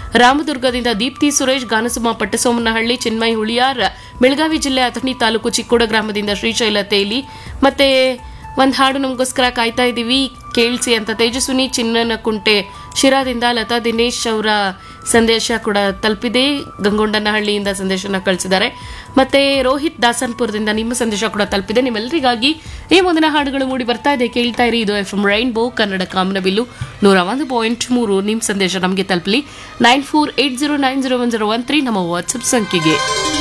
ರಾಮದುರ್ಗದಿಂದ ದೀಪ್ತಿ ಸುರೇಶ್ ಗಾನಸುಮ ಪಟ್ಟಸೋಮನಹಳ್ಳಿ ಚಿನ್ಮಯ್ ಹುಳಿಯಾರ್ ಬೆಳಗಾವಿ ಜಿಲ್ಲೆ ಅಥಣಿ ತಾಲೂಕು ಚಿಕ್ಕೋಡ ಗ್ರಾಮದಿಂದ ಶ್ರೀಶೈಲ ತೇಲಿ ಮತ್ತೆ ಒಂದು ಹಾಡು ನಮಗೋಸ್ಕರ ಕಾಯ್ತಾ ಇದ್ದೀವಿ ಕೇಳಿಸಿ ಅಂತ ತೇಜಸ್ವಿನಿ ಚಿನ್ನನಕುಂಟೆ ಶಿರಾದಿಂದ ಲತಾ ದಿನೇಶ್ ಅವರ ಸಂದೇಶ ಕೂಡ ತಲುಪಿದೆ ಗಂಗೊಂಡನಹಳ್ಳಿಯಿಂದ ಸಂದೇಶನ ಕಳಿಸಿದ್ದಾರೆ ಮತ್ತೆ ರೋಹಿತ್ ದಾಸನ್ಪುರದಿಂದ ನಿಮ್ಮ ಸಂದೇಶ ಕೂಡ ತಲುಪಿದೆ ನಿಮ್ಮೆಲ್ಲರಿಗಾಗಿ ಈ ಮುಂದಿನ ಹಾಡುಗಳು ಮೂಡಿ ಬರ್ತಾ ಇದೆ ಕೇಳ್ತಾ ಇರಿ ಇದು ಎಫ್ ಎಂ ರೈನ್ಬೋ ಕನ್ನಡ ಕಾಮನಬಿಲ್ಲು ನೂರ ಒಂದು ಪಾಯಿಂಟ್ ಮೂರು ನಿಮ್ಮ ಸಂದೇಶ ನಮಗೆ ತಲುಪಲಿ nine four eight zero nine zero one zero one three ನಮ್ಮ ವಾಟ್ಸಪ್ ಸಂಖ್ಯೆಗೆ